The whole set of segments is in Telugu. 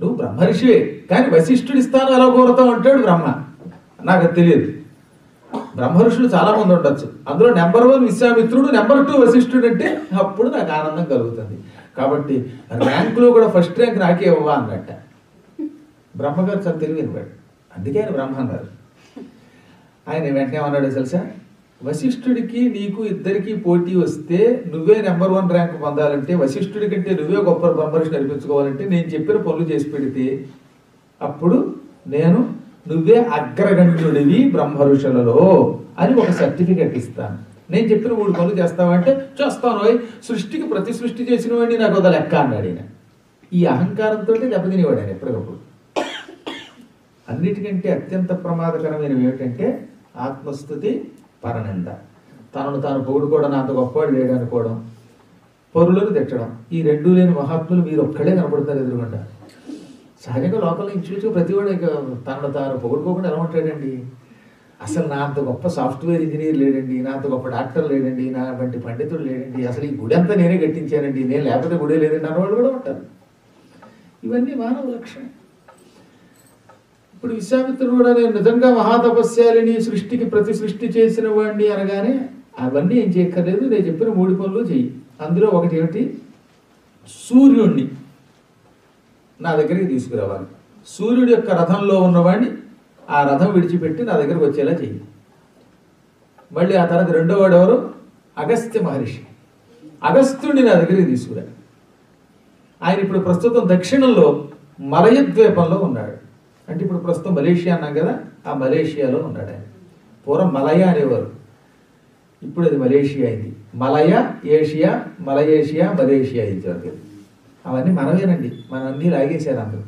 నువ్వు బ్రహ్మర్షివే కానీ వశిష్ఠుడి స్థానం ఎలా కోరుతావు అంటాడు బ్రహ్మ నాకు అది తెలియదు బ్రహ్మర్షులు చాలా మంది ఉండొచ్చు అందులో నెంబర్ వన్ విశ్వామిత్రుడు నెంబర్ టూ వశిష్ఠుడు అంటే అప్పుడు నాకు ఆనందం కలుగుతుంది కాబట్టి ర్యాంకులో కూడా ఫస్ట్ ర్యాంక్ నాకే ఇవ్వవా అన్నట్ట బ్రహ్మగారు చాలా తెలియని వాడు అందుకే ఆయన బ్రహ్మ అన్నారు ఆయన వెంటనే ఏమన్నాడు తెలుసా వశిష్ఠుడికి నీకు ఇద్దరికి పోటీ వస్తే నువ్వే నెంబర్ వన్ ర్యాంక్ పొందాలంటే వశిష్ఠుడి కంటే నువ్వే గొప్ప బ్రహ్మర్షి నడిపించుకోవాలంటే నేను చెప్పిన పనులు చేసి పెడితే అప్పుడు నేను నువ్వే అగ్రగణ్యుడివి బ్రహ్మఋషులలో అని ఒక సర్టిఫికెట్ ఇస్తాను నేను చెప్పిన మూడు పనులు చేస్తావంటే చేస్తాను ఓయ్. సృష్టికి ప్రతి సృష్టి చేసిన వాడిని నాకు ఒక లెక్క అన్నాడు ఈయన ఈ అహంకారంతో దెబ్బతినేవాడు ఆయన ఎప్పటికప్పుడు అన్నిటికంటే అత్యంత ప్రమాదకరమైనవి ఏమిటంటే ఆత్మస్థుతి పరనింద తనను తాను పొగుడుకోవడం అంత గొప్పవాడు లేడు అనుకోవడం పరులను తిట్టడం ఈ రెండు లేని మహాత్ములు మీరు ఒక్కడే కనపడతారు ఎదురుగుండా సహజంగా లోకల్లో ఇంచుమించు ప్రతివాడు ఇక తనను తాను పొగుడుకోకుండా ఎలా ఉంటాడండి అసలు నా అంత గొప్ప సాఫ్ట్వేర్ ఇంజనీర్ లేడండి నా అంత గొప్ప డాక్టర్ లేడండి నా వంటి పండితుడు లేడండి అసలు ఈ గుడి అంతా నేనే కట్టించానండి నేను లేకపోతే గుడే లేదండి అన్నవాళ్ళు కూడా ఉంటారు ఇవన్నీ మానవ లక్షణం ఇప్పుడు విశ్వామిత్రుడు కూడా నేను నిజంగా మహాతపస్యాలిని సృష్టికి ప్రతి సృష్టి చేసిన వాడిని అనగానే అవన్నీ ఏం చేయక్కర్లేదు నేను చెప్పిన మూడు పనులు చెయ్యి అందులో ఒకటి ఏమిటి సూర్యుణ్ణి నా దగ్గరికి తీసుకురావాలి సూర్యుడి యొక్క రథంలో ఉన్నవాడిని ఆ రథం విడిచిపెట్టి నా దగ్గరకు వచ్చేలా చెయ్యి మళ్ళీ ఆ తర్వాత రెండో వాడు ఎవరు అగస్త్య మహర్షి అగస్త్యుడిని నా దగ్గరికి తీసుకురా ఆయన ఇప్పుడు ప్రస్తుతం దక్షిణంలో మలయ ద్వీపంలో ఉన్నాడు అంటే ఇప్పుడు ప్రస్తుతం మలేషియా అన్నాం కదా ఆ మలేషియాలో ఉన్నాడు ఆయన పూర్వం మలయ అనేవారు ఇప్పుడు అది మలేషియా అయింది మలయ ఏషియా మలయేషియా మలేషియా అయింది వరకు అవన్నీ మనమేనండి మన అన్నీ లాగేశారు అందరూ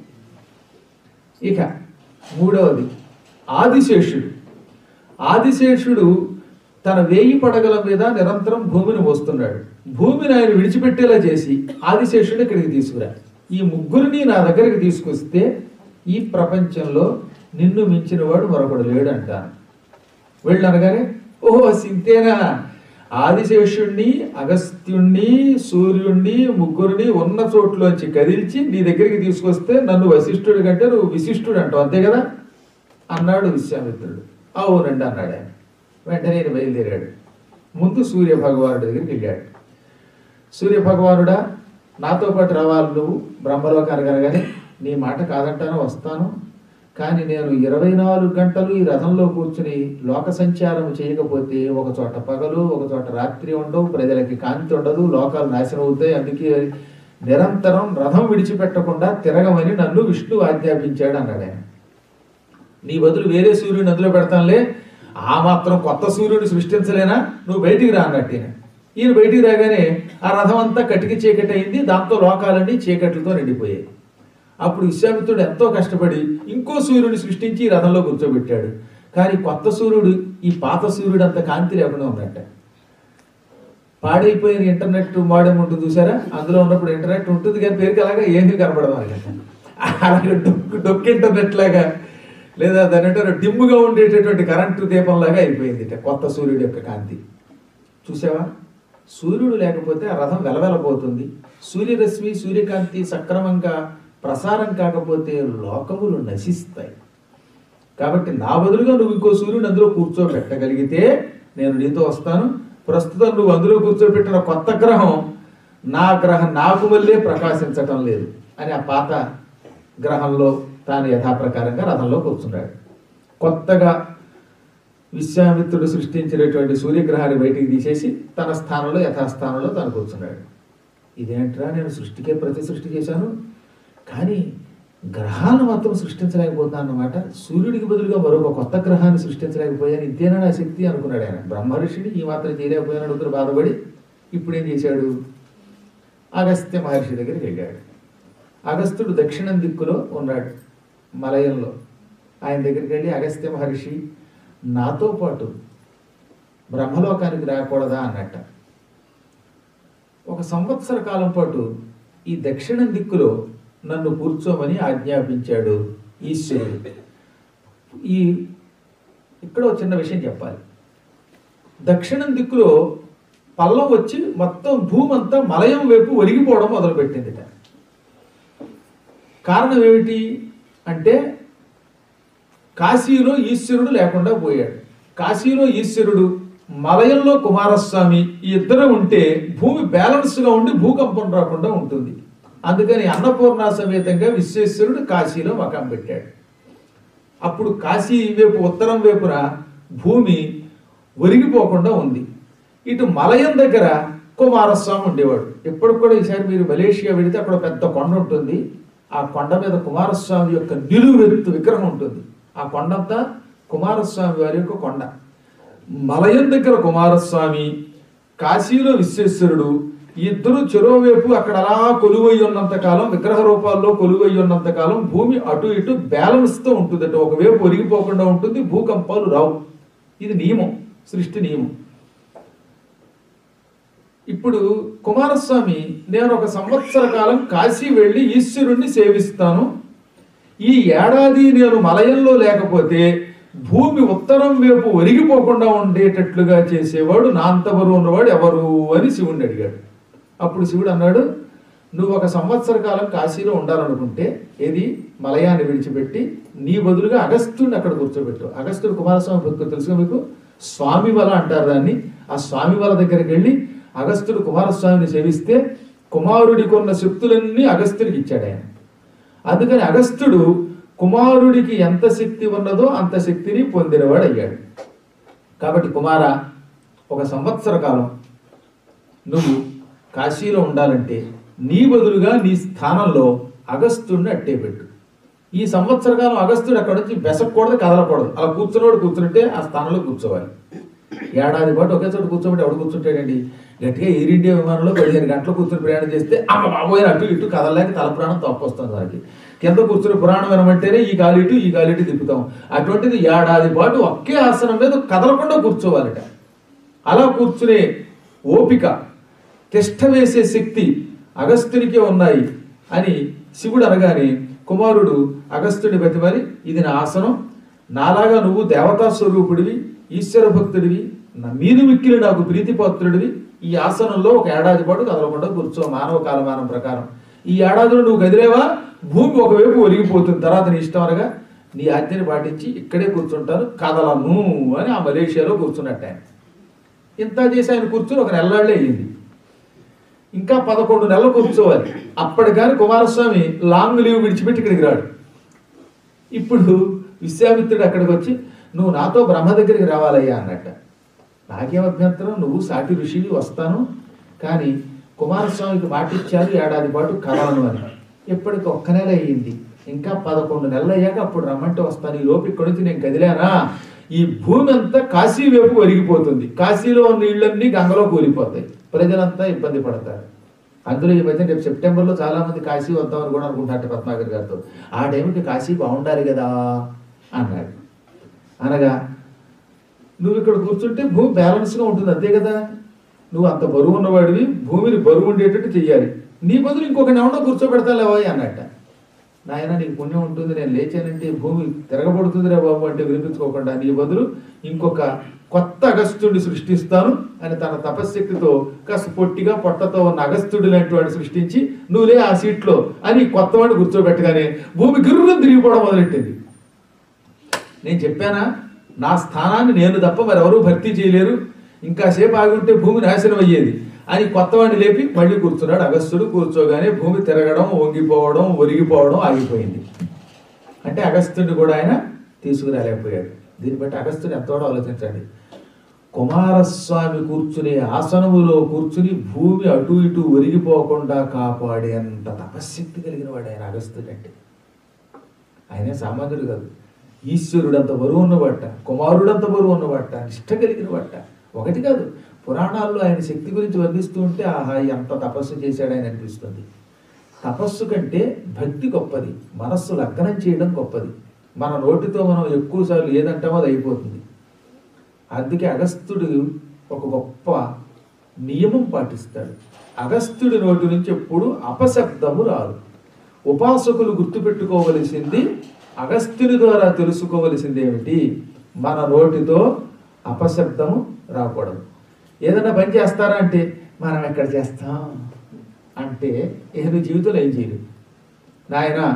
ఇక మూడవది ఆదిశేషుడు ఆదిశేషుడు తన వేయి పడగల మీద నిరంతరం భూమిని మోస్తున్నాడు భూమిని ఆయన విడిచిపెట్టేలా చేసి ఆదిశేషుడు ఇక్కడికి తీసుకురా ఈ ముగ్గురిని నా దగ్గరికి తీసుకొస్తే ఈ ప్రపంచంలో నిన్ను మించిన వాడు మరొకడు లేడు అంటాను వెళ్ళనగానే ఓహో సింతేనా ఆదిశేషుణ్ణి అగస్త్యుణ్ణి సూర్యుణ్ణి ముగ్గురిని ఉన్న చోట్లోంచి కదిల్చి నీ దగ్గరికి తీసుకొస్తే నన్ను వశిష్ఠుడి కంటే నువ్వు విశిష్టుడు అంటావు అంతే కదా అన్నాడు విశ్వామిత్రుడు అవునండి అన్నాడు ఆయన వెంటనే ఆయన బయలుదేరాడు ముందు సూర్య భగవానుడి దగ్గరికి వెళ్ళాడు సూర్య భగవానుడా నాతో పాటు రావాలి నువ్వు బ్రహ్మలోకానికి అనగానే నీ మాట కాదంటాను వస్తాను కానీ నేను ఇరవై నాలుగు గంటలు ఈ రథంలో కూర్చుని లోక సంచారం చేయకపోతే ఒక చోట పగలు ఒక చోట రాత్రి ఉండవు ప్రజలకి కాంతి ఉండదు లోకాలు నాశనం అవుతాయి అందుకే నిరంతరం రథం విడిచిపెట్టకుండా తిరగమని నన్ను విష్ణు ఆజ్ఞాపించాడు అన్నాడు ఆయన నీ బదులు వేరే సూర్యుని అందులో పెడతానులే ఆ మాత్రం కొత్త సూర్యుడిని సృష్టించలేనా నువ్వు బయటికి రా అన్నట్టు ఈయన. ఈయన బయటికి రాగానే ఆ రథం అంతా కటికి చీకటి అయింది దాంతో లోకాలన్నీ చీకట్లతో నిండిపోయాయి అప్పుడు విశ్వామిత్రుడు ఎంతో కష్టపడి ఇంకో సూర్యుడిని సృష్టించి ఈ రథంలో కూర్చోబెట్టాడు కానీ కొత్త సూర్యుడు ఈ పాత సూర్యుడు అంత కాంతి లేకుండా ఉన్నట్ట పాడైపోయిన ఇంటర్నెట్ మోడెం ఉంటుంది చూసారా అందులో ఉన్నప్పుడు ఇంటర్నెట్ ఉంటుంది కానీ పేరుకి అలాగా ఏమీ కనపడదు మనకి అలాగే డొక్కు డొక్కు ఇంటర్నెట్ లాగా లేదా దాని అంటారు డిమ్ముగా ఉండేటటువంటి కరెంటు దీపం లాగా అయిపోయింది ఇట కొత్త సూర్యుడి యొక్క కాంతి చూసావా సూర్యుడు లేకపోతే ఆ రథం వెలవెలపోతుంది సూర్యరశ్మి సూర్యకాంతి సక్రమంగా ప్రసారం కాకపోతే లోకములు నశిస్తాయి కాబట్టి నా బదులుగా నువ్వు ఇంకో సూర్యుని అందులో కూర్చోబెట్టగలిగితే నేను నీతో వస్తాను ప్రస్తుతం నువ్వు అందులో కూర్చోబెట్టిన కొత్త గ్రహం నా గ్రహం నాకు వల్లే ప్రకాశించటం లేదు అని ఆ పాత గ్రహంలో తాను యథాప్రకారంగా రథంలో కూర్చున్నాడు కొత్తగా విశ్వామిత్రుడు సృష్టించినటువంటి సూర్యగ్రహాన్ని బయటికి తీసేసి తన స్థానంలో యథాస్థానంలో తాను కూర్చున్నాడు ఇదేంట్రా నేను సృష్టికే ప్రతి సృష్టి చేశాను కానీ గ్రహాలను మాత్రం సృష్టించలేకపోతున్నాను అన్నమాట సూర్యుడికి బదులుగా మరొక కొత్త గ్రహాన్ని సృష్టించలేకపోయాను ఇంతేనా నా శక్తి అనుకున్నాడు ఆయన బ్రహ్మర్షిని ఈ మాత్రం చేయలేకపోయాను అనుకుని బాధపడి ఇప్పుడు ఏం చేశాడు అగస్త్య మహర్షి దగ్గరికి వెళ్ళాడు అగస్త్యుడు దక్షిణం దిక్కులో ఉన్నాడు మలయంలో ఆయన దగ్గరికి వెళ్ళి అగస్త్య మహర్షి నాతో పాటు బ్రహ్మలోకానికి రాకూడదా అన్నట్ట ఒక సంవత్సర కాలం పాటు ఈ దక్షిణం దిక్కులో నన్ను కూర్చోమని ఆజ్ఞాపించాడు ఈశ్వరుడు ఈ ఇక్కడ ఒక చిన్న విషయం చెప్పాలి దక్షిణం దిక్కులో పల్లం వచ్చి మొత్తం భూమి అంతా మలయం వైపు ఒరిగిపోవడం మొదలుపెట్టిందిట కారణం ఏమిటి అంటే కాశీలో ఈశ్వరుడు లేకుండా పోయాడు కాశీలో ఈశ్వరుడు మలయంలో కుమారస్వామి ఈ ఇద్దరు ఉంటే భూమి బ్యాలెన్స్గా ఉండి భూకంపం రాకుండా ఉంటుంది అందుకని అన్నపూర్ణ సమేతంగా విశ్వేశ్వరుడు కాశీలో మకం పెట్టాడు అప్పుడు కాశీ వైపు ఉత్తరం వైపున భూమి ఒరిగిపోకుండా ఉంది ఇటు మలయం దగ్గర కుమారస్వామి ఉండేవాడు ఎప్పటికి కూడా ఈసారి మీరు మలేషియా వెళితే అక్కడ పెద్ద కొండ ఉంటుంది ఆ కొండ మీద కుమారస్వామి యొక్క నిలువెత్తు విగ్రహం ఉంటుంది ఆ కొండంతా కుమారస్వామి వారి యొక్క కొండ మలయం దగ్గర కుమారస్వామి కాశీలో విశ్వేశ్వరుడు ఈ ఇద్దరు చెరోవైపు అక్కడ అలా కొలువై ఉన్నంత కాలం విగ్రహ రూపాల్లో కొలువై ఉన్నంత కాలం భూమి అటు ఇటు బ్యాలెన్స్ తో ఉంటుందట ఒకవైపు ఒరిగిపోకుండా ఉంటుంది భూకంపాలు రావు ఇది నియమం సృష్టి నియమం ఇప్పుడు కుమారస్వామి నేను ఒక సంవత్సర కాలం కాశీ వెళ్ళి ఈశ్వరుణ్ణి సేవిస్తాను ఈ ఏడాది నేను మలయంలో లేకపోతే భూమి ఉత్తరం వైపు ఒరిగిపోకుండా ఉండేటట్లుగా చేసేవాడు నా అంతవరు ఉన్నవాడు ఎవరు అని శివుణ్ణి అడిగాడు అప్పుడు శివుడు అన్నాడు నువ్వు ఒక సంవత్సర కాలం కాశీలో ఉండాలనుకుంటే ఏది మలయాన్ని విడిచిపెట్టి నీ బదులుగా అగస్త్యుడిని అక్కడ కూర్చోబెట్టు అగస్త్యుడు కుమారస్వామి భక్తుడు తెలుసుగా మీకు స్వామి వల అంటారు దాన్ని ఆ స్వామి వల దగ్గరికి వెళ్ళి అగస్త్యుడు కుమారస్వామిని సేవిస్తే కుమారుడికి ఉన్న శక్తులన్నీ అగస్త్యుడికి ఇచ్చాడు ఆయన అందుకని అగస్త్యుడు కుమారుడికి ఎంత శక్తి ఉన్నదో అంత శక్తిని పొందినవాడు అయ్యాడు కాబట్టి కుమార ఒక సంవత్సర కాలం నువ్వు కాశీలో ఉండాలంటే నీ బదులుగా నీ స్థానంలో అగస్త్యుడిని అట్టే పెట్టు ఈ సంవత్సర కాలం అగస్త్యుడు అక్కడ నుంచి బెసకూడదు కదలకూడదు అలా కూర్చున్నవాడు కూర్చుంటే ఆ స్థానంలో కూర్చోవాలి ఏడాది పాటు ఒకే చోట కూర్చోబెట్టి ఎవడు కూర్చుంటాడండి గట్టిగా ఎయిర్ ఇండియా విమానంలో పదిహేను గంటలు కూర్చొని ప్రయాణం చేస్తే అమ్మ బాబోయ్ అటు ఇటు కదలలేక తల ప్రాణం తప్పొస్తుంది దానికి కింద కూర్చుని పురాణం వినమంటేనే ఈ గాలి ఇటు ఈ గాలి ఇటు తిప్పుతాం అటువంటిది ఏడాది పాటు ఒకే ఆసనం మీద కదలకుండా కూర్చోవాలట అలా కూర్చునే ఓపిక తిష్ట వేసే శక్తి అగస్త్యునికే ఉన్నాయి అని శివుడు అనగానే కుమారుడు అగస్త్యుని బతిమరి ఇది నా ఆసనం నాలాగా నువ్వు దేవతా స్వరూపుడివి ఈశ్వర భక్తుడివి నా మీదు మిక్కిలి నాకు ప్రీతిపాత్రుడివి ఈ ఆసనంలో ఒక ఏడాది పాటు కదలకుండా కూర్చో మానవ కాలమానం ప్రకారం ఈ ఏడాదిలో నువ్వు కదిలేవా భూమి ఒకవైపు ఒరిగిపోతుంది తర్వాత నీ ఇష్టం అనగా నీ ఆజ్ఞని పాటించి ఇక్కడే కూర్చుంటాను కదలను అని ఆ మలేషియాలో కూర్చున్నట్టు ఆయన ఇంత చేసి ఆయన కూర్చుని ఒక నెల్లాళ్ళే అయ్యింది ఇంకా పదకొండు నెలలు కూర్చోవాలి అప్పటికాని కుమారస్వామి లాంగ్ లీవ్ విడిచిపెట్టి ఇక్కడికి రాడు ఇప్పుడు విశ్వామిత్రుడు అక్కడికి వచ్చి నువ్వు నాతో బ్రహ్మ దగ్గరికి రావాలయ్యా అన్నట్ట నాకేం అభ్యంతరం నువ్వు సాటి ఋషివి వస్తాను కానీ కుమారస్వామికి మాటిచ్చారు ఏడాది పాటు కలవను అని ఇప్పటికి ఒక్క నెల అయ్యింది ఇంకా పదకొండు నెలలు అయ్యాక అప్పుడు రమ్మంటే వస్తాను ఈ లోపు ఇక్కడి నుంచి నేను కదిలానా ఈ భూమి అంతా కాశీ వైపు ఒరిగిపోతుంది కాశీలో ఉన్న ఇళ్ళన్నీ గంగలో కూలిపోతాయి ప్రజలంతా ఇబ్బంది పడతారు అందులో ఈ మధ్య రేపు సెప్టెంబర్లో చాలా మంది కాశీ వద్దామని కూడా అనుకుంటారట పద్మాకర్ గారితో ఆ టైంకి కాశీ బాగుండాలి కదా అన్నాడు అనగా నువ్వు ఇక్కడ కూర్చుంటే భూమి బ్యాలెన్స్గా ఉంటుంది అంతే కదా నువ్వు అంత బరువు ఉన్నవాడివి భూమిని బరువు ఉండేటట్టు చెయ్యాలి నీ బదులు ఇంకొక ఎవడో కూర్చోబెడతాలేవా అన్నట్ట నాయన నీకు పుణ్యం ఉంటుంది నేను లేచానంటే భూమి తిరగబడుతుందిరే బాబు అంటే వినిపించుకోకుండా నీ బదులు ఇంకొక కొత్త అగస్త్యుడిని సృష్టిస్తాను అని తన తపశ్శక్తితో కాస్త పొట్టిగా పొట్టతో ఉన్న అగస్త్యుడి లాంటి వాడిని సృష్టించి నువ్వులే ఆ సీట్లో అని కొత్త వాడిని కూర్చోబెట్టగానే భూమి గిర్రు తిరిగిపోవడం మొదలెట్టింది నేను చెప్పానా నా స్థానాన్ని నేను తప్ప మరెవరూ భర్తీ చేయలేరు ఇంకా సేపు ఆగి ఉంటే భూమి నాశనం అయ్యేది అని కొత్తవాడిని లేపి మళ్ళీ కూర్చున్నాడు అగస్త్యుడు కూర్చోగానే భూమి తిరగడం వంగిపోవడం ఒరిగిపోవడం ఆగిపోయింది అంటే అగస్త్యుడిని కూడా ఆయన తీసుకురాలేకపోయాడు దీన్ని బట్టి అగస్త్యుడు ఎంతోడో ఆలోచించండి కుమారస్వామి కూర్చునే ఆసనములో కూర్చుని భూమి అటు ఇటు ఒరిగిపోకుండా కాపాడేంత తపశ్శక్తి కలిగిన వాడు ఆయన అగస్త్యుడు అంటే ఆయనే సామాన్యుడు కాదు ఈశ్వరుడంత బరువు ఉన్నవాట కుమారుడంత బరువు ఉన్నవాట నిష్ట కలిగిన వాట ఒకటి కాదు పురాణాల్లో ఆయన శక్తి గురించి వర్ణిస్తూ ఉంటే ఆహా ఎంత తపస్సు చేశాడు ఆయన అనిపిస్తుంది తపస్సు కంటే భక్తి గొప్పది మనస్సు లగ్నం చేయడం గొప్పది మన నోటితో మనం ఎక్కువసార్లు ఏదంటామో అది అయిపోతుంది అందుకే అగస్త్యుడు ఒక గొప్ప నియమం పాటిస్తాడు అగస్త్యుడి నోటి నుంచి ఎప్పుడు అపశబ్దము రాదు ఉపాసకులు గుర్తుపెట్టుకోవలసింది అగస్త్యుని ద్వారా తెలుసుకోవలసింది ఏమిటి మన నోటితో అపశబ్దము రాకూడదు ఏదైనా పని చేస్తారా అంటే మనం ఎక్కడ చేస్తాం అంటే ఏ నువ్వు జీవితంలో ఏం చేయలేవు నాయన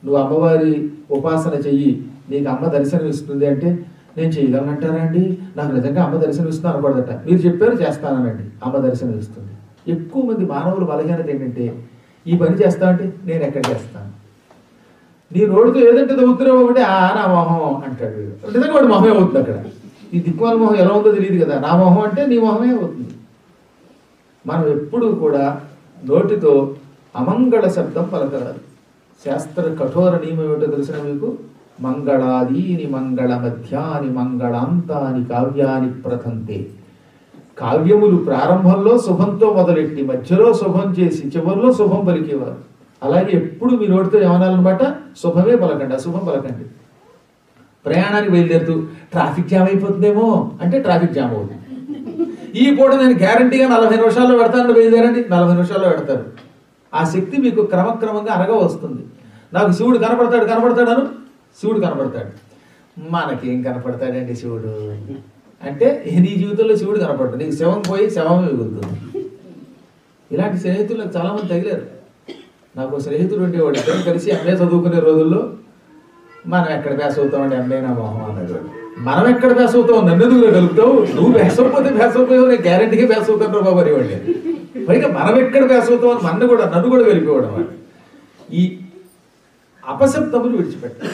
నువ్వు అమ్మవారి ఉపాసన చెయ్యి నీకు అమ్మ దర్శనం ఇస్తుంది అంటే నేను చేయగలనంటారా అండి నాకు నిజంగా అమ్మ దర్శనం ఇస్తుంది అనకూడదట మీరు చెప్పారు చేస్తానండి అమ్మ దర్శనం ఇస్తుంది ఎక్కువ మంది మానవుల బలహీనత ఏంటంటే ఈ పని చేస్తా అంటే నేను ఎక్కడ చేస్తాను నీ నోటితో ఏదంటే చదువుతున్నావు ఒకటి ఆ నా మొహం అంటాడు వీడు. నిజంగా వాడు మొహమే అవుతుంది అక్కడ ఈ దిక్కుమాల మొహం ఎలా ఉందో తెలియదు కదా నా మొహం అంటే నీ మొహమే అవుతుంది మనం ఎప్పుడూ కూడా నోటితో అమంగళ శబ్దం పలకరాదు శాస్త్ర కఠోర నియమం ఏమిటో తెలిసిన మీకు మంగళాదీని మంగళ మధ్యాని మంగళాంతాని కావ్యాని ప్రథంతే కావ్యములు ప్రారంభంలో శుభంతో మొదలెట్టి మధ్యలో శుభం చేసి చివరిలో శుభం పలికేవారు అలాగే ఎప్పుడు మీ నోటితో ఏమనాలన్నమాట శుభమే పలకండి అశుభం పలకండి ప్రయాణానికి బయలుదేరుతూ ట్రాఫిక్ జామ్ అయిపోతుందేమో అంటే ట్రాఫిక్ జామ్ అవుతుంది ఈ పూట నేను గ్యారంటీగా నలభై నిమిషాల్లో పెడతాను బయలుదేరండి నలభై నిమిషాల్లో పెడతారు ఆ శక్తి మీకు క్రమక్రమంగా అరగ వస్తుంది నాకు శివుడు కనపడతాడు కనపడతాడు అను శివుడు కనపడతాడు మనకేం కనపడతాడండి శివుడు అంటే నీ జీవితంలో శివుడు కనపడతాడు నీకు శవం పోయి శవం మిగులుతుంది ఇలాంటి స్నేహితులు నాకు చాలా మంది తగిలారు నాకు ఒక స్నేహితుడు ఉండేవాడు ఇద్దరం కలిసి ఎంఏ చదువుకునే రోజుల్లో మనం ఎక్కడ పేస్ అవుతామండి ఎంఏ నా మొహం అన్నాడు వాడు. మనం ఎక్కడ పేస్ అవుతావు నన్ను ఎందుకు కలుగుతావు నువ్వు పేస్ అవ్వకపోతే పేస్ అయిపోయావు నేను గ్యారంటీగా పేస్ అవుతాను బాబు అనేవాళ్ళు పైగా మనం ఎక్కడ పేస్ అవుతావు అని నన్ను కూడా నన్ను కూడా వెళ్ళిపోవడం వాడు ఈ అపశబ్దములు విడిచిపెట్టాలి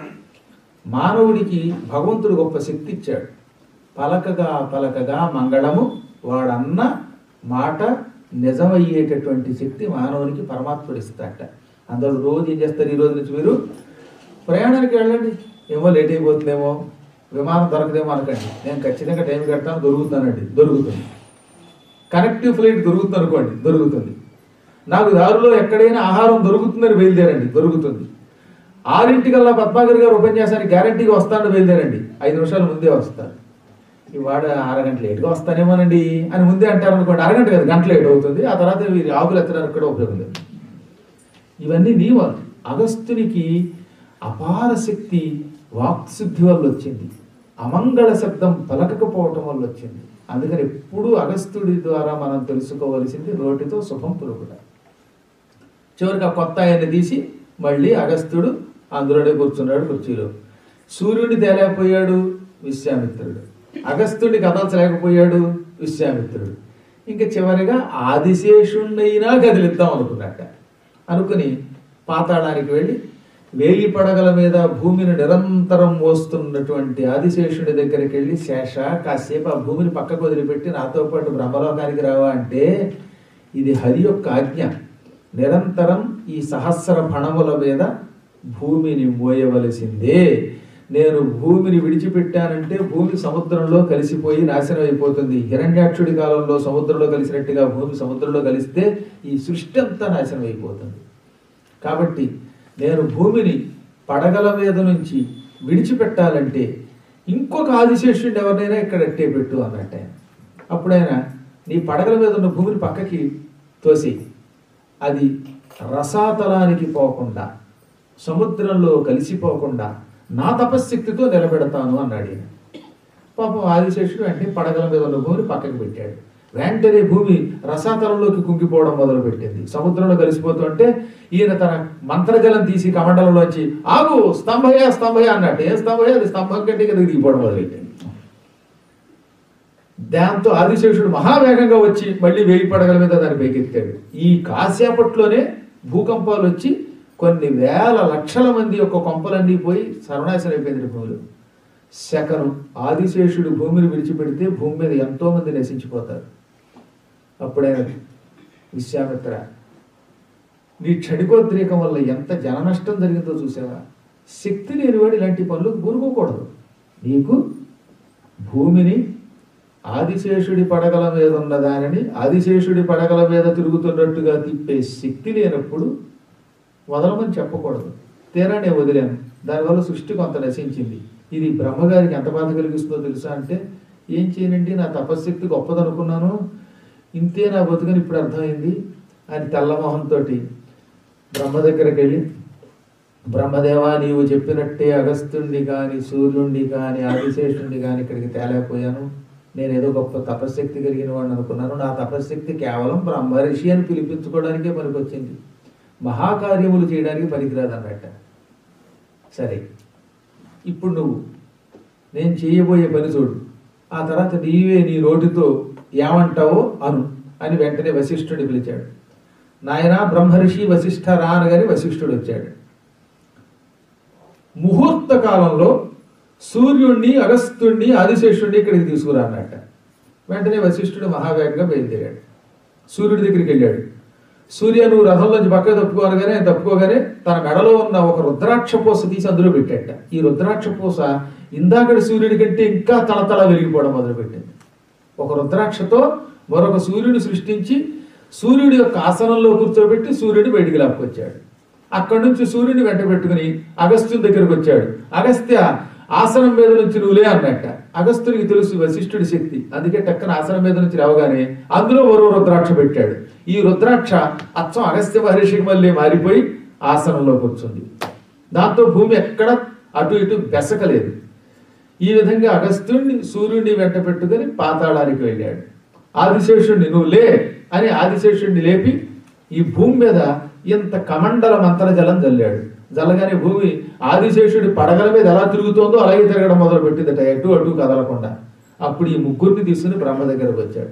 మానవుడికి భగవంతుడు గొప్ప శక్తి ఇచ్చాడు పలకగా పలకగా మంగళము వాడన్న మాట నిజమయ్యేటటువంటి శక్తి మానవునికి పరమాత్ముడు ఇస్తాడట అందరూ రోజు ఏం చేస్తారు ఈ రోజు నుంచి మీరు ప్రయాణానికి వెళ్ళండి ఏమో లేట్ అయిపోతుందేమో విమానం దొరకదేమో అనకండి నేను ఖచ్చితంగా టైం కడతాను దొరుకుతానండి దొరుకుతుంది కనెక్టివ్ ఫ్లైట్ దొరుకుతుంది అనుకోండి దొరుకుతుంది నాకు దారిలో ఎక్కడైనా ఆహారం దొరుకుతుందని బయలుదేరండి దొరుకుతుంది ఆరింటికల్లా పద్మాగర్ గారు ఉపన్యాసానికి గ్యారంటీగా వస్తాను బయలుదేరండి ఐదు నిమిషాల ముందే వస్తారు ఇవాడ అరగంట లేట్గా వస్తానేమోనండి అని ముందే అంటారు అనుకోండి అరగంట కాదు గంట లేట్ అవుతుంది ఆ తర్వాత వీరి ఆకులు ఎత్తడానికి కూడా ఉపయోగం లేదు ఇవన్నీ నియమాలు అగస్తునికి అపార శక్తి వాక్శుద్ధి వల్ల వచ్చింది అమంగళ శబ్దం పలకకపోవటం వల్ల వచ్చింది అందుకని ఎప్పుడూ అగస్తుడి ద్వారా మనం తెలుసుకోవలసింది నోటితో శుభం పులుకుట చివరికి ఆ కొత్త ఆయన తీసి మళ్ళీ అగస్త్యుడు అందులోనే కూర్చున్నాడు కుర్చీలో సూర్యుడిని తేలేకపోయాడు విశ్వామిత్రుడు అగస్త్యుడిని కదల్చలేకపోయాడు విశ్వామిత్రుడు ఇంకా చివరిగా ఆదిశేషుణ్ణైనా కదిలిద్దాం అనుకున్నట్ట అనుకుని పాతాళానికి వెళ్ళి వేయి పడగల మీద భూమిని నిరంతరం మోస్తున్నటువంటి ఆదిశేషుడి దగ్గరికి వెళ్ళి శేష కాసేపు ఆ భూమిని పక్కకు వదిలిపెట్టి నాతో పాటు బ్రహ్మలోకానికి రావా అంటే ఇది హరి యొక్క ఆజ్ఞ నిరంతరం ఈ సహస్ర ఫణముల మీద భూమిని మోయవలసిందే నేను భూమిని విడిచిపెట్టానంటే భూమి సముద్రంలో కలిసిపోయి నాశనం అయిపోతుంది హిరణ్యాక్షుడి కాలంలో సముద్రంలో కలిసినట్టుగా భూమి సముద్రంలో కలిస్తే ఈ సృష్టి అంతా నాశనం అయిపోతుంది కాబట్టి నేను భూమిని పడగల మీద నుంచి విడిచిపెట్టాలంటే ఇంకొక ఆదిశేషుడిని ఎవరినైనా ఇక్కడ ఎట్టే పెట్టు అన్నట్టు ఆయన అప్పుడు ఆయన నీ పడగల మీద ఉన్న భూమిని పక్కకి తోసి అది రసాతలానికి పోకుండా సముద్రంలో కలిసిపోకుండా నా తపశ్శక్తితో నిలబెడతాను అన్నాడు ఈయన పాపం ఆదిశేషుడు వెంటనే పడగల మీద ఉన్న భూమిని పక్కకి పెట్టాడు వెంటనే భూమి రసాతలంలోకి కుంగిపోవడం మొదలుపెట్టింది సముద్రంలో కలిసిపోతుంటే ఈయన తన మంత్రజలం తీసి కమండలంలోంచి ఆగు స్తంభయ స్తంభయ అన్నట్టు ఏ స్తంభయ అది స్తంభం కంటే కిందకి దిగిపోవడం మొదలెట్టింది దాంతో ఆదిశేషుడు మహావేగంగా వచ్చి మళ్ళీ వేయి పడగల మీద దాన్ని పైకెత్తాడు ఈ కాసేపట్లోనే భూకంపాలు వచ్చి కొన్ని వేల లక్షల మంది యొక్క కొంపలన్నీ పోయి సర్వనాశనం అయిపోయింది భూములు శకను ఆదిశేషుడు భూమిని విడిచిపెడితే భూమి మీద ఎంతో మంది నశించిపోతారు అప్పుడైనా విశ్వామిత్ర నీ క్షణికోద్రేకం వల్ల ఎంత జన నష్టం జరిగిందో చూసావా శక్తి లేనివాడు ఇలాంటి పనులు పూనుకోకూడదు నీకు భూమిని ఆదిశేషుడి పడగల మీద ఉన్న దానిని ఆదిశేషుడి పడగల మీద తిరుగుతున్నట్టుగా తిప్పే శక్తి లేనప్పుడు వదలమని చెప్పకూడదు తీరా నేను వదిలాను దానివల్ల సృష్టి కొంత నశించింది ఇది బ్రహ్మగారికి ఎంత బాధ కలిగిస్తుందో తెలుసా అంటే ఏం చేయనండి నా తపశ్శక్తి గొప్పదనుకున్నాను ఇంతే నా బతుకని ఇప్పుడు అర్థమైంది అని తెల్లమోహంతో బ్రహ్మ దగ్గరికి వెళ్ళి బ్రహ్మదేవా నీవు చెప్పినట్టే అగస్త్యుణ్ణి కానీ సూర్యుణ్ణి కానీ ఆదిశేషుణ్ణి కానీ ఇక్కడికి తేలేకపోయాను నేను ఏదో గొప్ప తపశ్శక్తి కలిగిన వాడిని అనుకున్నాను నా తపశ్శక్తి కేవలం బ్రహ్మర్షి అని పిలిపించుకోవడానికే పనికొచ్చింది మహాకార్యములు చేయడానికి పనికిరాదు అన్నట్ట సరే ఇప్పుడు నువ్వు నేను చేయబోయే పని చూడు ఆ తర్వాత నీవే నీ నోటితో ఏమంటావో అను అని వెంటనే వశిష్ఠుడిని పిలిచాడు నాయన బ్రహ్మర్షి వశిష్ఠ రా అనగానే వశిష్ఠుడు వచ్చాడు ముహూర్త కాలంలో సూర్యుణ్ణి అగస్త్యుణ్ణి ఆదిశేషుణ్ణి ఇక్కడికి తీసుకురా అన్నట్ట వెంటనే వశిష్ఠుడు మహావేగంగా బయలుదేరాడు సూర్యుడి దగ్గరికి వెళ్ళాడు సూర్య నువ్వు రథంలోంచి పక్క తప్పుకోనగానే ఆయన తప్పుకోగానే తన మెడలో ఉన్న ఒక రుద్రాక్ష పూస తీసి అందులో పెట్టాట ఈ రుద్రాక్ష పూస ఇందాకటి సూర్యుడి కంటే ఇంకా తళతళ వెలిగిపోవడం మొదలుపెట్టింది ఒక రుద్రాక్షతో మరొక సూర్యుడిని సృష్టించి సూర్యుడి యొక్క ఆసనంలో కూర్చోబెట్టి సూర్యుడిని బయటికి లాక్కొచ్చాడు అక్కడి నుంచి సూర్యుడిని వెంట పెట్టుకుని అగస్త్యుని దగ్గరకు వచ్చాడు అగస్త్య ఆసనం మీద నుంచి నువ్వులే అన్నట్ట అగస్త్యునికి తెలుసు వశిష్ఠుడి శక్తి అందుకే టక్కన ఆసనం మీద నుంచి రావగానే అందులో మరో రుద్రాక్ష పెట్టాడు ఈ రుద్రాక్ష అచ్చం అగస్త్య మహర్షికి మళ్ళీ మారిపోయి ఆసనంలో కూర్చుంది దాంతో భూమి ఎక్కడ అటు ఇటు బెసకలేదు ఈ విధంగా అగస్త్యుణ్ణి సూర్యుడిని వెంట పెట్టుకుని పాతాళానికి వెళ్ళాడు ఆదిశేషుణ్ణి నువ్వు లే అని ఆదిశేషుణ్ణి లేపి ఈ భూమి మీద ఇంత కమండల మంత్రజలం జల్లాడు జల్లగానే భూమి ఆదిశేషుడి పడగల మీద ఎలా తిరుగుతోందో అలాగే తిరగడం మొదలు పెట్టిందట ఎటు అటు కదలకుండా అప్పుడు ఈ ముగ్గురిని తీసుకుని బ్రహ్మ దగ్గరకు వచ్చాడు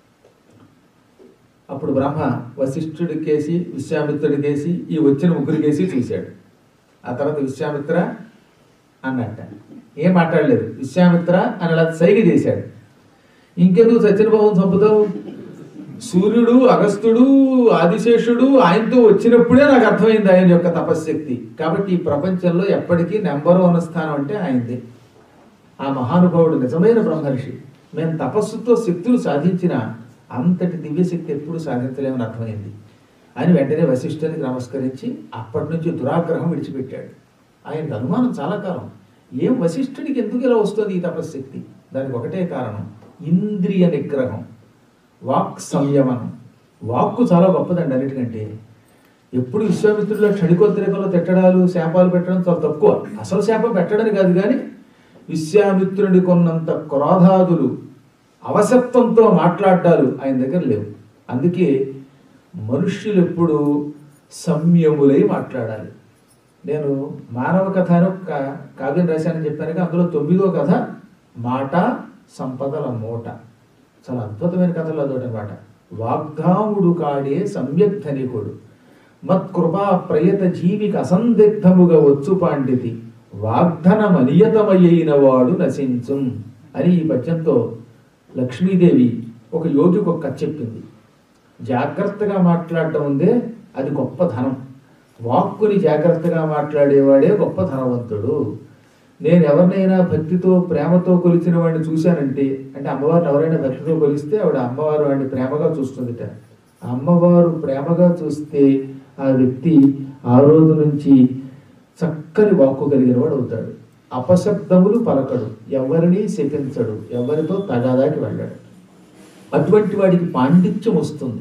అప్పుడు బ్రహ్మ వశిష్ఠుడి కేసి విశ్వామిత్రుడి కేసి ఈ వచ్చిన ముగ్గురి కేసి చూశాడు ఆ తర్వాత విశ్వామిత్ర అన్నట్ట ఏం మాట్లాడలేదు విశ్వామిత్ర అని అలా సైగ చేశాడు ఇంకెందుకు సత్యనబాబు చంపుతావు సూర్యుడు అగస్త్యుడు ఆదిశేషుడు ఆయనతో వచ్చినప్పుడే నాకు అర్థమైంది ఆయన యొక్క తపశ్శక్తి కాబట్టి ఈ ప్రపంచంలో ఎప్పటికీ నెంబర్ వన్ స్థానం అంటే ఆయనది ఆ మహానుభావుడు నిజమైన బ్రహ్మర్షి మేము తపస్సుతో శక్తులు సాధించిన అంతటి దివ్యశక్తి ఎప్పుడు సాధించలేమని అర్థమైంది అని వెంటనే వశిష్ఠునికి నమస్కరించి అప్పటి నుంచి దురాగ్రహం విడిచిపెట్టాడు ఆయనకు అనుమానం చాలా కాలం ఏం వశిష్ఠుడికి ఎందుకు ఇలా వస్తుంది ఈ తపశ్శక్తి దానికి ఒకటే కారణం ఇంద్రియ నిగ్రహం వాక్ సంయమనం వాక్కు చాలా గొప్పదండి అన్నిటికంటే ఎప్పుడు విశ్వామిత్రుల్లో క్షణికోద్రేకంలో తిట్టడాలు శాపాలు పెట్టడం చాలా తక్కువ అసలు శాపం పెట్టడని కాదు కానీ విశ్వామిత్రుడి కొన్నంత క్రోధాదులు అవసత్వంతో మాట్లాడాలు ఆయన దగ్గర లేవు అందుకే మనుష్యులు ఎప్పుడు సంయములై మాట్లాడాలి నేను మానవ కథ అని ఒక కావ్యం రాశానని చెప్పాను అందులో తొమ్మిదో కథ మాట సంపదల మూట చాలా అద్భుతమైన కథలు అదొకటి అనమాట వాగ్ధాముడు కాడే సమ్యక్ ధనికుడు మత్కృపా ప్రయత జీవికి అసందిగ్ధముగా వచ్చు పాండితి వాగ్ధనమనియతమయ్యిన వాడు నశించుం అని ఈ పద్యంతో లక్ష్మీదేవి ఒక యోగికి ఒక కథ చెప్పింది జాగ్రత్తగా మాట్లాడటం ఉందే అది గొప్ప ధనం వాక్కుని జాగ్రత్తగా మాట్లాడేవాడే గొప్ప ధనవంతుడు నేను ఎవరినైనా భక్తితో ప్రేమతో కొలిచిన వాడిని చూశానంటే అంటే అమ్మవారిని ఎవరైనా భక్తితో కొలిస్తే ఆవిడ అమ్మవారు వాడిని ప్రేమగా చూస్తుందిట ఆ అమ్మవారు ప్రేమగా చూస్తే ఆ వ్యక్తి ఆ రోజు నుంచి చక్కని వాక్కు కలిగిన వాడు అవుతాడు అపశబ్దములు పలకడు ఎవరిని శపించడు ఎవరితో తగాదాకి వెళ్ళాడు అటువంటి వాడికి పాండిత్యం వస్తుంది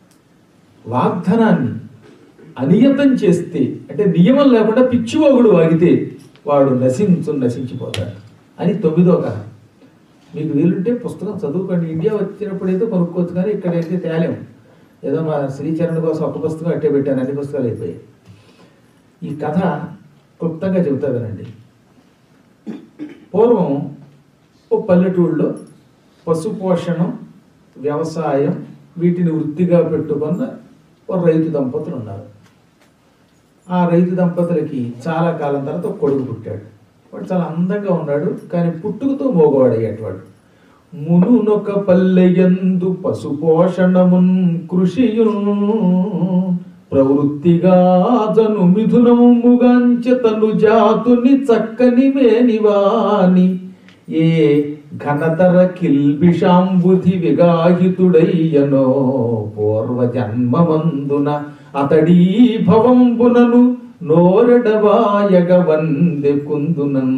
వాగ్ధనాన్ని అనియతం చేస్తే అంటే నియమం లేకుండా పిచ్చివాగుడు వాగితే వాడు నశించు నశించిపోతాడు అని తొమ్మిదో కథ మీకు వీలుంటే పుస్తకం చదువుకోండి ఇండియా వచ్చినప్పుడైతే కొనుక్కోవచ్చు కానీ ఇక్కడైతే తేలేం ఏదో మా శ్రీచరణ్ కోసం ఒక పుస్తకం అట్టే పెట్టాను అన్ని పుస్తకాలు అయిపోయాయి ఈ కథ క్లుప్తంగా చెబుతా వినండి పూర్వం ఓ పల్లెటూళ్ళలో పశుపోషణం వ్యవసాయం వీటిని వృత్తిగా పెట్టుకున్న ఓ రైతు దంపతులు ఉన్నారు ఆ రైతు దంపతులకి చాలా కాలం తర్వాత ఒక కొడుకు పుట్టాడు వాడు చాలా అందంగా ఉన్నాడు కానీ పుట్టుకతో మోగవాడయ్యాడు వాడు మునునొక పల్లెయందు పశుపోషణమున్ కృషియును ప్రవృత్తిగా జను మిథునముగాంచె తను జాతుని చక్కని మేనివాని ఏ ఘనతర కిల్బిషాంబుధి విగాహితుడయ్యనో పూర్వ జన్మమందున అతడీ భవంబునను నోరడవాయగ వందె కుందునన్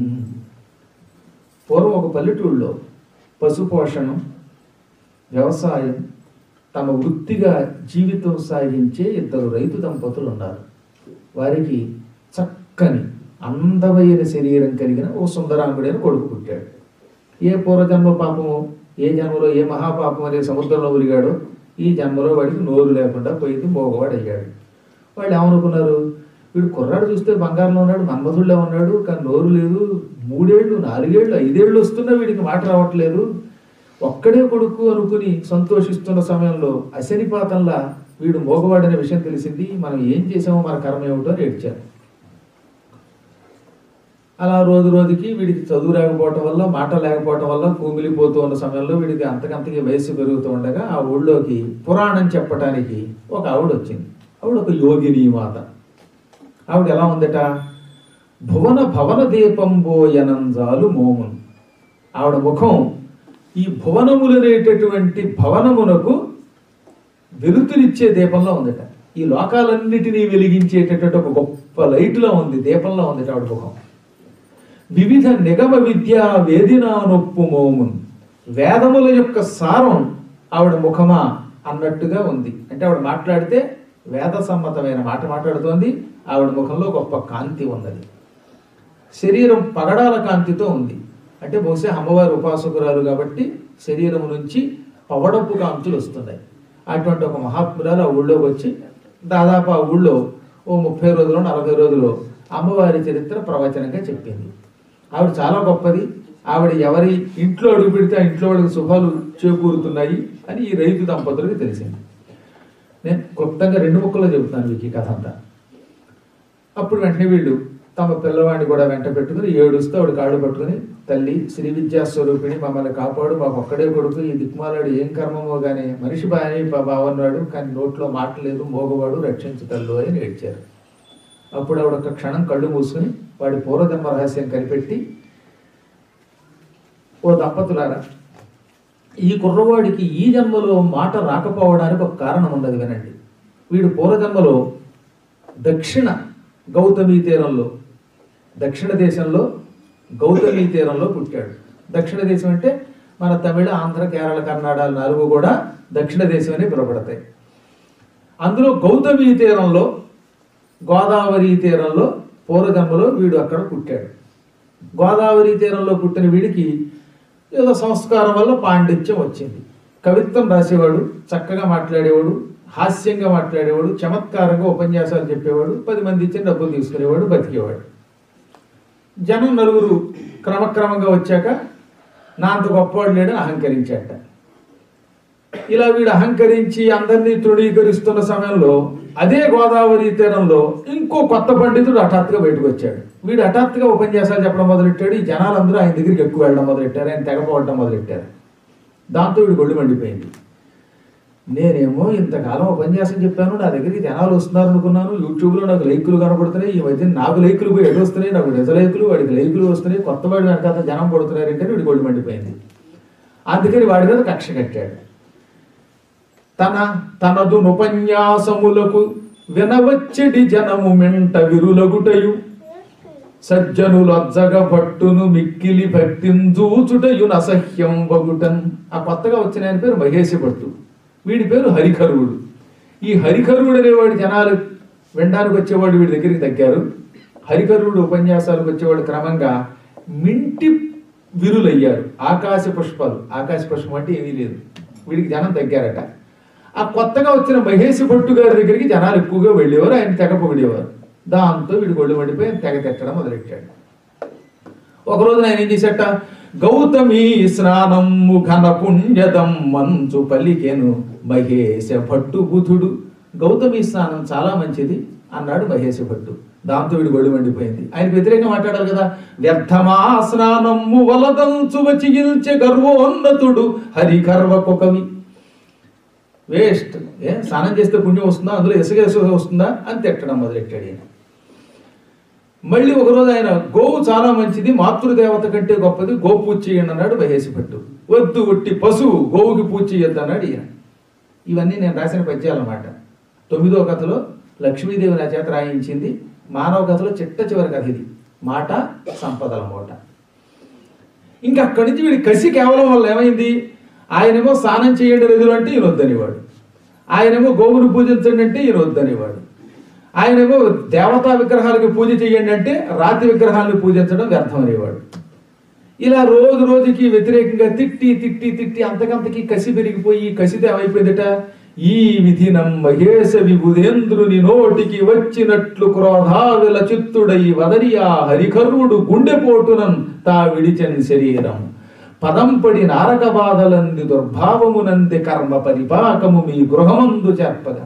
పూర్వం ఒక పల్లెటూళ్ళలో పశుపోషణం వ్యవసాయం తమ వృత్తిగా జీవితం సాగించే ఇద్దరు రైతు దంపతులు ఉన్నారు వారికి చక్కని అందమైన శరీరం కలిగిన ఓ సుందరాంగుడైన కొడుకు పుట్టాడు ఏ పూర్వజన్మ పాపము ఏ జన్మలో ఏ మహాపాపం అనే సముద్రంలో ఉరిగాడో ఈ జన్మలో వాడికి నోరు లేకుండా పోయింది మోగవాడు అయ్యాడు వాళ్ళు ఏమనుకున్నారు వీడు కుర్రాడు చూస్తే బంగారంలో ఉన్నాడు మన్మధుల్లో ఉన్నాడు కానీ నోరు లేదు మూడేళ్ళు నాలుగేళ్ళు ఐదేళ్ళు వస్తున్నా వీడికి మాట రావట్లేదు ఒక్కడే కొడుకు అనుకుని సంతోషిస్తున్న సమయంలో అశనిపాతంలా వీడు మోగవాడనే విషయం తెలిసింది మనం ఏం చేసామో మన కర్మ ఏమిటో అని ఏడ్చారు అలా రోజు రోజుకి వీడికి చదువు లేకపోవటం వల్ల మాట లేకపోవటం వల్ల కుమిలిపోతూ ఉన్న సమయంలో వీడికి అంతకంతకి వయస్సు పెరుగుతూ ఉండగా ఆ ఊళ్ళోకి పురాణం చెప్పటానికి ఒక ఆవిడ వచ్చింది ఆవిడ ఒక యోగిని మాత ఆవిడ ఎలా ఉందట భువన భవన దీపంబోయనంజాలు మోమున్ ఆవిడ ముఖం ఈ భువనములనేటటువంటి భవనమునకు వెలుతురిచ్చే దీపంలో ఉందట ఈ లోకాలన్నిటినీ వెలిగించేటటువంటి ఒక గొప్ప లైట్లో ఉంది దీపంలో ఉందట ఆవిడ ముఖం వివిధ నిగమ విద్యా వేదినా నొప్పు మోమున్ వేదముల యొక్క సారం ఆవిడ ముఖమా అన్నట్టుగా ఉంది అంటే ఆవిడ మాట్లాడితే వేద సమ్మతమైన మాట మాట్లాడుతోంది ఆవిడ ముఖంలో గొప్ప కాంతి ఉన్నది శరీరం పగడాల కాంతితో ఉంది అంటే బహుశా అమ్మవారి ఉపాసకురాలు కాబట్టి శరీరం నుంచి పవడపు కాంతులు వస్తున్నాయి అటువంటి ఒక మహాత్మురాలు ఆ ఊళ్ళోకి వచ్చి దాదాపు ఆ ఊళ్ళో ఓ ముప్పై రోజులు నలభై రోజులు అమ్మవారి చరిత్ర ప్రవచనంగా చెప్పింది ఆవిడ చాలా గొప్పది ఆవిడ ఎవరి ఇంట్లో అడుగు పెడితే ఆ ఇంట్లో వాడికి శుభాలు చేకూరుతున్నాయి అని ఈ రైతు దంపతులకు తెలిసింది నేను క్లుప్తంగా రెండు ముక్కలో చెబుతాను మీకు ఈ కథ అంతా అప్పుడు వెంటనే వీళ్ళు తమ పిల్లవాడిని కూడా వెంట పెట్టుకుని ఏడుస్తూ ఆవిడ కాళ్ళు పట్టుకుని తల్లి శ్రీ విద్యా స్వరూపిణి మమ్మల్ని కాపాడు మాకు ఒక్కడే కొడుకు ఈ దిక్మాలాడు ఏం కర్మమో గానీ మనిషి బాగానే బాగున్నాడు కానీ నోట్లో మాట లేదు మోగవాడు రక్షించు తల్లు అని ఏడ్చారు అప్పుడు ఆవిడ ఒక క్షణం కళ్ళు మూసుకుని వాడి పూర్వజన్మ రహస్యం కనిపెట్టి ఓ దంపతులారా ఈ కుర్రవాడికి ఈ జన్మలో మాట రాకపోవడానికి ఒక కారణం ఉన్నది వినండి వీడు పూర్వజన్మలో దక్షిణ గౌతమీ తీరంలో దక్షిణ దేశంలో గౌతమీ తీరంలో పుట్టాడు దక్షిణ దేశం అంటే మన తమిళ ఆంధ్ర కేరళ కర్ణాటక నాలుగు కూడా దక్షిణ దేశం అని పిలువబడతాయి అందులో గౌతమీ తీరంలో గోదావరి తీరంలో పూర్వజన్మలో వీడు అక్కడ పుట్టాడు గోదావరి తీరంలో పుట్టిన వీడికి ఏదో సంస్కారం వల్ల పాండిత్యం వచ్చింది కవిత్వం రాసేవాడు చక్కగా మాట్లాడేవాడు హాస్యంగా మాట్లాడేవాడు చమత్కారంగా ఉపన్యాసాలు చెప్పేవాడు పది మంది ఇచ్చిన డబ్బులు తీసుకునేవాడు బతికేవాడు జనం నలుగురు క్రమక్రమంగా వచ్చాక నా అంత గొప్పవాడు లేడని అహంకరించాట ఇలా వీడు అహంకరించి అందరినీ తృణీకరిస్తున్న సమయంలో అదే గోదావరి తీరంలో ఇంకో కొత్త పండితుడు హఠాత్తుగా బయటకు వచ్చాడు వీడు హఠాత్తుగా ఉపన్యాసాలు చెప్పడం మొదలెట్టాడు ఈ జనాలందరూ ఆయన దగ్గరికి ఎక్కువ వెళ్ళడం మొదలెట్టారు ఆయన తెగపోవడం మొదలెట్టారు దాంతో వీడు గొళ్ళు మండిపోయింది నేనేమో ఇంతకాలం ఉపన్యాసం చెప్పాను నా దగ్గరికి జనాలు వస్తున్నారు అనుకున్నాను యూట్యూబ్లో నాకు లైకులు కనపడుతున్నాయి ఈ మధ్య నాకు లైకులు పోయి ఎటు వస్తున్నాయి నాకు నిజ లైకులు వాడికి లైకులు వస్తున్నాయి కొత్త వాడి వెనకాల జనం పడుతున్నారంటే వీడి గొళ్ళు మండిపోయింది అందుకని వాడి మీద కక్ష కట్టాడు తన తనదు నుపన్యాసములకు వినవచ్చడి జనము మెంట విరులగుటయు సజ్జనులు అజ్జగ పట్టును మిక్కిలి భక్తింజూచుటయు అసహ్యం బగుటన్ ఆ కొత్తగా వచ్చిన ఆయన పేరు మహేషి భట్టు వీడి పేరు హరికరువుడు ఈ హరికరువుడు అనేవాడు జనాలు వినడానికి వచ్చేవాడు వీడి దగ్గరికి తగ్గారు హరికరువుడు ఉపన్యాసాలకు వచ్చేవాడు క్రమంగా మింటి విరులయ్యారు ఆకాశ పుష్పాలు ఆకాశ పుష్పం అంటే ఏమీ లేదు వీడికి జనం తగ్గారట ఆ కొత్తగా వచ్చిన మహేష్ భట్టు గారి దగ్గరికి జనాలు ఎక్కువగా వెళ్ళేవారు ఆయన తెగ పొగిడేవారు దాంతో వీడు గొళ్ళు పడిపోయి ఆయన తెగ తెచ్చడం మొదలెట్టాడు ఒకరోజు ఆయన ఏం చేశాట గౌతమి స్నానము ఘన పుణ్యదం మంచు పలికెను మహేశ భట్టు బుధుడు గౌతమి స్నానం చాలా మంచిది అన్నాడు మహేశ భట్టు దాంతో వీడు గొళ్ళు మండిపోయింది ఆయన వ్యతిరేకంగా మాట్లాడాలి కదా వ్యర్థమా స్నానము వలదంచు వచిగిల్చె గర్వోన్నతుడు హరికర్వకు కవి వేస్ట్ ఏ స్నానం చేస్తే పుణ్యం వస్తుందా అందులో ఇసుక ఇసుక వస్తుందా అని తిట్టడం మొదలెట్టాడు ఈయన మళ్ళీ ఒకరోజు ఆయన గోవు చాలా మంచిది మాతృదేవత కంటే గొప్పది గో పూజ చేయండి అన్నాడు మహేష్ భట్టు వద్దు ఒట్టి పశువు గోవుకి పూజ చేయొద్దు అన్నాడు ఈయన ఇవన్నీ నేను రాసిన పద్యాలు అన్నమాట తొమ్మిదో కథలో లక్ష్మీదేవి నా చేత రాయించింది మానవ కథలో చిట్ట చివరి కథ ఇది మాట సంపదల మూట ఇంకా అక్కడి నుంచి వీడి కసి కేవలం వల్ల ఏమైంది ఆయనేమో స్నానం చేయండి నదులు అంటే ఈయన వద్దనేవాడు ఆయనేమో గోవును పూజించండి అంటే ఈయన వద్దనేవాడు ఆయనేమో దేవతా విగ్రహాలకి పూజ చేయండి అంటే రాతి విగ్రహాలను పూజించడం వ్యర్థం అనేవాడు ఇలా రోజు రోజుకి వ్యతిరేకంగా తిట్టి తిట్టి తిట్టి అంతకంతకి కసి పెరిగిపోయి కసితో ఏమైపోయిందట ఈ విధినం మహేశ విభుదేంద్రుని నోటికి వచ్చినట్లు క్రోధావిల చిత్తుడై వదరియా హరికరుడు గుండెపోటునం తా విడిచని శరీరం పదంపడి నారక బాధలంది దుర్భావమునంది కర్మ పరిపాకము మీ గృహమందు చేర్పగా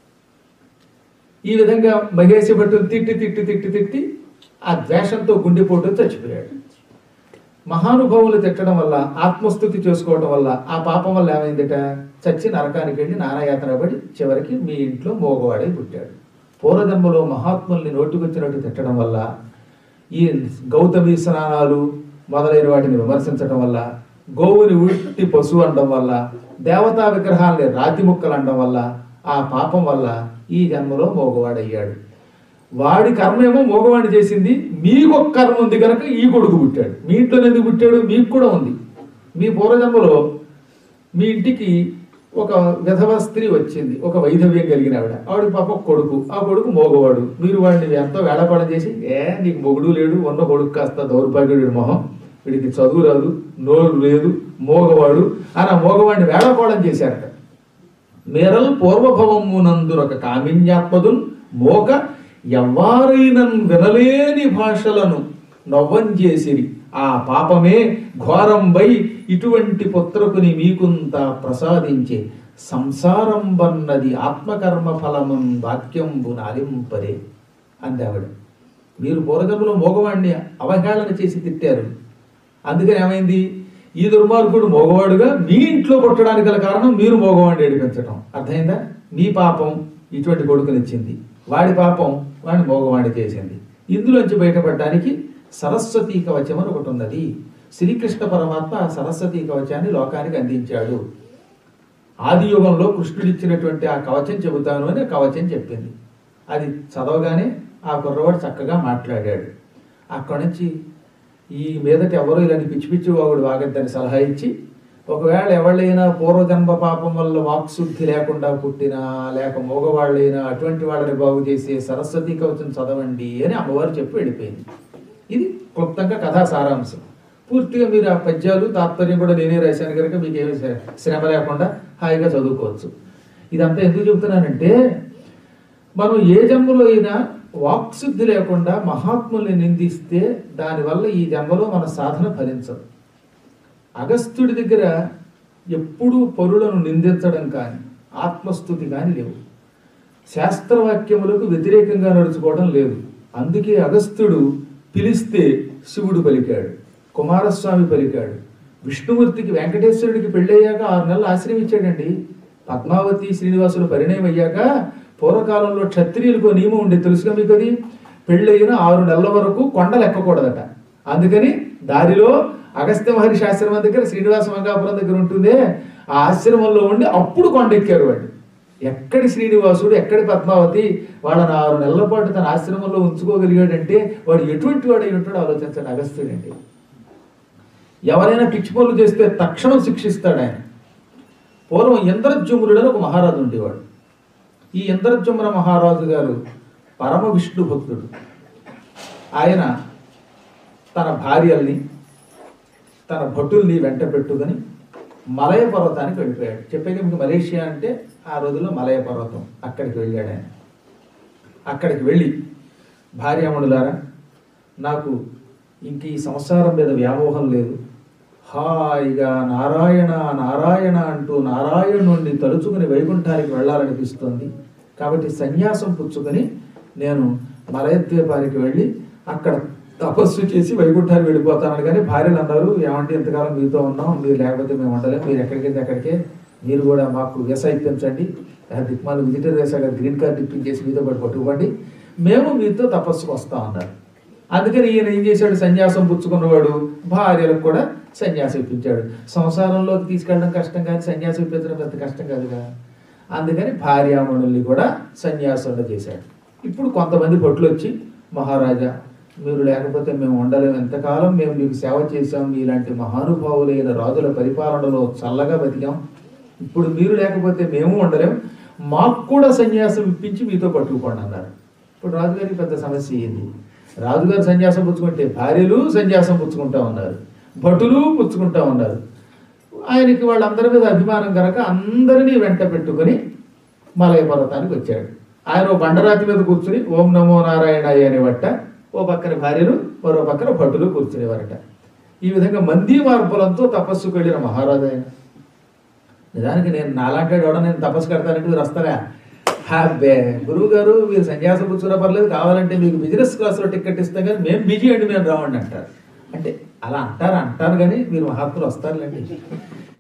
ఈ విధంగా మహేషి భట్టును తిట్టి తిట్టి తిట్టి తిట్టి ఆ ద్వేషంతో గుండెపోటు చచ్చిపోయాడు మహానుభావులు తిట్టడం వల్ల ఆత్మస్థుతి చేసుకోవడం వల్ల ఆ పాపం వల్ల ఏమైందిట చచ్చి నరకానికి వెళ్ళి నానాయాతన పడి చివరికి మీ ఇంట్లో మోగవాడై పుట్టాడు పూర్వజన్మలో మహాత్ముల్ని నోటుకొచ్చినట్టు తిట్టడం వల్ల ఈ గౌతమి స్నానాలు మొదలైన వాటిని విమర్శించడం వల్ల గోవుని ఉట్టి పశువు అనడం వల్ల దేవతా విగ్రహాల్ని రాతి ముక్కలు అనడం వల్ల ఆ పాపం వల్ల ఈ జన్మలో మోగవాడయ్యాడు వాడి కర్మ ఏమో మోగవాడి చేసింది మీకు ఒక కర్మ ఉంది కనుక ఈ కొడుకు పుట్టాడు మీ ఇంట్లో ఎందుకు పుట్టాడు మీకు కూడా ఉంది మీ పూర్వజన్మలో మీ ఇంటికి ఒక విధవ స్త్రీ వచ్చింది ఒక వైధవ్యం కలిగిన ఆవిడ ఆవిడ పాప ఒక కొడుకు ఆ కొడుకు మోగవాడు మీరు వాడిని ఎంతో వేళపాడం చేసి ఏ నీకు మొగుడు లేడు ఉన్న కొడుకు కాస్త దౌర్భాగ్యుడి మొహం వీడికి చదువు రాదు నోరు లేదు మోగవాడు అని ఆ మోగవాడిని వేళపాడం చేశారట మేరల్ పూర్వభవమునందునొక కామిన్యాత్మదుల్ మోక ఎవ్వారైనన్ వినలేని భాషలను నవ్వం చేసిరి ఆ పాపమే ఘోరంబై ఇటువంటి పుత్రకుని మీకుంత ప్రసాదించే సంసారం బన్నది ఆత్మకర్మ ఫలమున్ వాక్యంబు నాలింపరే అందావిడ మీరు పూర్వజంలో మోగవాడిని అవహేళన చేసి తిట్టారు అందుకని ఏమైంది ఈ దుర్మార్గుడు మోగవాడుగా మీ ఇంట్లో పుట్టడానికి గల కారణం మీరు మోగవాడిని ఏడిపించటం అర్థమైందా మీ పాపం ఇటువంటి కొడుకునిచ్చింది వాడి పాపం వాడిని మోగవాడి చేసింది ఇందులోంచి బయటపడడానికి సరస్వతీ కవచం అని ఒకటి ఉన్నది శ్రీకృష్ణ పరమాత్మ ఆ సరస్వతీ కవచాన్ని లోకానికి అందించాడు ఆది యుగంలో కృష్ణుడు ఇచ్చినటువంటి ఆ కవచం చెబుతాను అని ఆ కవచం చెప్పింది అది చదవగానే ఆ కుర్రవాడు చక్కగా మాట్లాడాడు అక్కడి నుంచి ఈ మీదట ఎవరు ఇలాంటి పిచ్చి పిచ్చి వాగుడు వాగద్దని సలహా ఇచ్చి ఒకవేళ ఎవళ్ళైనా పూర్వజన్మ పాపం వల్ల వాక్శుద్ధి లేకుండా పుట్టినా లేక మగవాళ్ళైనా అటువంటి వాళ్ళని బాగు చేసే సరస్వతి కవచం చదవండి అని అమ్మవారు చెప్పి వెళ్ళిపోయింది ఇది క్లుప్తంగా కథా సారాంశం పూర్తిగా మీరు ఆ పద్యాలు తాత్పర్యం కూడా నేనే రాశాను కనుక మీకు ఏమి శ్ర- శ్రమ లేకుండా హాయిగా చదువుకోవచ్చు ఇదంతా ఎందుకు చెబుతున్నానంటే మనం ఏ జన్మలో అయినా వాక్శుద్ధి లేకుండా మహాత్ముల్ని నిందిస్తే దానివల్ల ఈ జన్మలో మన సాధన ఫలించదు అగస్త్యుడి దగ్గర ఎప్పుడూ పరులను నిందించడం కానీ ఆత్మస్థుతి కానీ లేవు శాస్త్రవాక్యములకు వ్యతిరేకంగా నడుచుకోవడం లేదు అందుకే అగస్త్యుడు పిలిస్తే శివుడు పలికాడు కుమారస్వామి పలికాడు విష్ణుమూర్తికి వెంకటేశ్వరుడికి పెళ్ళయ్యాక ఆరు నెలలు ఆశ్రమించాడండి పద్మావతి శ్రీనివాసులు పరిణయం అయ్యాక పూర్వకాలంలో క్షత్రియులకు ఒక నియమం ఉండే తెలుసుగా మీకు అది పెళ్ళయిన ఆరు నెలల వరకు కొండలు ఎక్కకూడదట అందుకని దారిలో అగస్త్య మహర్షి ఆశ్రమం దగ్గర శ్రీనివాస మంగాపురం దగ్గర ఉంటుందే ఆ ఆశ్రమంలో ఉండి అప్పుడు కొండ ఎక్కారు వాడు ఎక్కడి శ్రీనివాసుడు ఎక్కడి పద్మావతి వాళ్ళని ఆరు నెలల పాటు తన ఆశ్రమంలో ఉంచుకోగలిగాడంటే వాడు ఎటువంటి వాడు అయి ఉంటాడో ఆలోచించండి అగస్త్యుడండి ఎవరైనా పిచ్చి పనులు చేస్తే తక్షణం శిక్షిస్తాడు ఆయన పూర్వం ఇంద్రజుమ్రుడు అని ఒక మహారాజు ఉండేవాడు ఈ ఇంద్రజుమ్ర మహారాజు గారు పరమ విష్ణు భక్తుడు ఆయన తన భార్యల్ని తన భటుల్ని వెంట పెట్టుకుని మలయ పర్వతానికి వెళ్ళిపోయాడు చెప్పేది మీకు మలేషియా అంటే ఆ రోజుల్లో మలయ పర్వతం అక్కడికి వెళ్ళాడు ఆయన అక్కడికి వెళ్ళి భార్యామణులారా నాకు ఇంక ఈ సంసారం మీద వ్యామోహం లేదు హాయిగా నారాయణ నారాయణ అంటూ నారాయణ నుండి తలుచుకుని వైకుంఠానికి వెళ్ళాలనిపిస్తుంది కాబట్టి సన్యాసం పుచ్చుకొని నేను మలయద్వీపానికి వెళ్ళి అక్కడ తపస్సు చేసి వైకుంఠానికి వెళ్ళిపోతానని కానీ భార్యలు అన్నారు ఏమంటే ఇంతకాలం మీతో ఉన్నాం మీరు లేకపోతే మేము ఉండలేం మీరు ఎక్కడికి వెళ్తే అక్కడికే మీరు కూడా మాకు వీసా ఇప్పించండి ఆ దిక్మాలు విజిటర్ వీసా గారు గ్రీన్ కార్డు ఇప్పించేసి మీతో పాటు పట్టుకోండి మేము మీతో తపస్సుకు వస్తాం అన్నారు అందుకని ఈయన ఏం చేశాడు సన్యాసం పుచ్చుకున్నవాడు భార్యలకు కూడా సన్యాసం ఇప్పించాడు సంసారంలోకి తీసుకెళ్ళడం కష్టం కానీ సన్యాసం ఇప్పించడం పెద్ద కష్టం కాదుగా అందుకని భార్యామణుల్ని కూడా సన్యాసంలో చేశాడు ఇప్పుడు కొంతమంది భట్లు వచ్చి మహారాజా మీరు లేకపోతే మేము ఉండలేము ఎంతకాలం మేము మీకు సేవ చేశాం మీలాంటి మహానుభావులైన రాజుల పరిపాలనలో చల్లగా బతికాం ఇప్పుడు మీరు లేకపోతే మేము ఉండలేం మాకు కూడా సన్యాసం ఇప్పించి మీతో పట్టుకుపోండి అన్నారు ఇప్పుడు రాజుగారికి పెద్ద సమస్య అయింది రాజుగారు సన్యాసం పుచ్చుకుంటే భార్యలు సన్యాసం పుచ్చుకుంటా ఉన్నారు భటులు పుచ్చుకుంటా ఉన్నారు ఆయనకి వాళ్ళందరి మీద అభిమానం కనుక అందరినీ వెంట పెట్టుకొని మలయ పర్వతానికి వచ్చాడు ఆయన ఓ బండరాతి మీద కూర్చుని ఓం నమో నారాయణాయ అనేవట ఓ పక్కన భార్యలు మరో పక్కన భటులు కూర్చునేవారట ఈ విధంగా మంది మార్పులంతో తపస్సుకు వెళ్ళిన మహారాజు ఆయన నిజానికి నేను నాలాంటి వాడు నేను తపస్సు కడతానంటే మీరు వస్తారా హ్యాబే గురువు గారు మీరు సన్యాసం కూర్చున్నా పర్లేదు కావాలంటే మీకు బిజినెస్ క్లాస్లో టికెట్ ఇస్తాం కానీ మేము బిజీ అండి మేము రావండి అంటారు అంటే అలా అంటారు అంటారు కానీ మీరు మహాత్ములు వస్తారులేండి